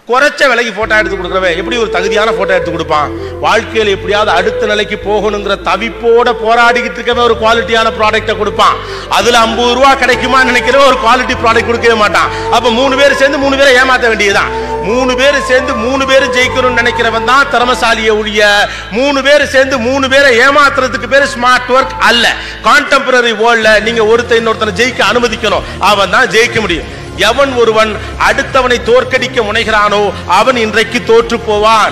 குறைச்ச விலைக்கு போட்டோ எடுத்து கொடுக்குறவன் எப்படி ஒரு தகுதியான போட்டோ எடுத்து கொடுப்பான் வாழ்க்கையில எப்படியாவது அடுத்த நிலைக்கு போகணுங்கிற தவிப்போட போராடிக்கிட்டு இருக்கவன் ஒரு குவாலிட்டியான ப்ராடக்ட்டை கொடுப்பான் அதுல ஐம்பது ரூபா கிடைக்குமா நினைக்கிறவன் ஒரு குவாலிட்டி ப்ராடக்ட் கொடுக்கவே மாட்டான் அப்ப மூணு பேர் சேர்ந்து மூணு பேரை ஏமாத்த வேண்டியதுதான் மூணு பேர் சேர்ந்து மூணு பேர் ஜெயிக்கணும்னு நினைக்கிறவன் தான் திறமசாலிய ஒழிய மூணு பேர் சேர்ந்து மூணு பேரை ஏமாத்துறதுக்கு பேரு ஸ்மார்ட் ஒர்க் அல்ல கான்டெம்பரரி வேர்ல்ட்ல நீங்க ஒருத்தன் இன்னொருத்தனை ஜெயிக்க அனுமதிக்கணும் அவன் தான் ஜெயிக்க முடியும் எவன் ஒருவன் அடுத்தவனை தோற்கடிக்க முனைகிறானோ அவன் இன்றைக்கு தோற்று போவான்